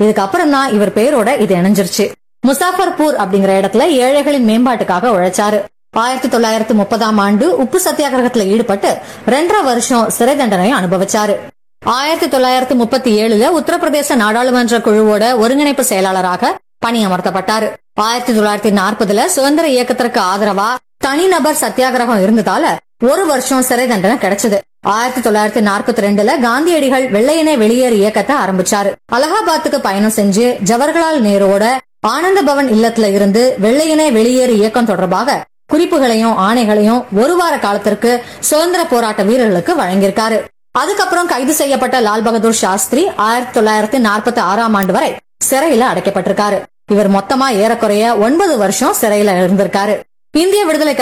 இதுக்கப்புறம் தான் இவர் பேரோட இது இணைஞ்சிருச்சு முசாஃபர்பூர் அப்படிங்கிற இடத்துல ஏழைகளின் மேம்பாட்டுக்காக உழைச்சாரு ஆயிரத்தி தொள்ளாயிரத்தி முப்பதாம் ஆண்டு உப்பு சத்தியாகிரகத்துல ஈடுபட்டு ரெண்டரை வருஷம் சிறை தண்டனையை அனுபவிச்சாரு ஆயிரத்தி தொள்ளாயிரத்தி முப்பத்தி ஏழுல உத்தரப்பிரதேச நாடாளுமன்ற குழுவோட ஒருங்கிணைப்பு செயலாளராக பணியமர்த்தப்பட்டாரு ஆயிரத்தி தொள்ளாயிரத்தி நாற்பதுல சுதந்திர இயக்கத்திற்கு ஆதரவா தனிநபர் சத்தியாகிரகம் இருந்ததால ஒரு வருஷம் சிறை தண்டனை கிடைச்சது ஆயிரத்தி தொள்ளாயிரத்தி நாற்பத்தி ரெண்டுல காந்தியடிகள் வெள்ளையனே வெளியேறு இயக்கத்தை ஆரம்பிச்சாரு அலகாபாத்துக்கு பயணம் செஞ்சு ஜவஹர்லால் நேருவோட ஆனந்த பவன் இல்லத்துல இருந்து வெள்ளையனே வெளியேறு இயக்கம் தொடர்பாக குறிப்புகளையும் ஆணைகளையும் ஒரு வார காலத்திற்கு சுதந்திர போராட்ட வீரர்களுக்கு வழங்கியிருக்காரு அதுக்கப்புறம் கைது செய்யப்பட்ட லால் பகதூர் சாஸ்திரி ஆயிரத்தி தொள்ளாயிரத்தி நாற்பத்தி ஆறாம் ஆண்டு வரை சிறையில அடைக்கப்பட்டிருக்காரு இவர் மொத்தமா ஏறக்குறைய ஒன்பது வருஷம் சிறையில இருந்திருக்காரு இந்திய விடுதலைக்கு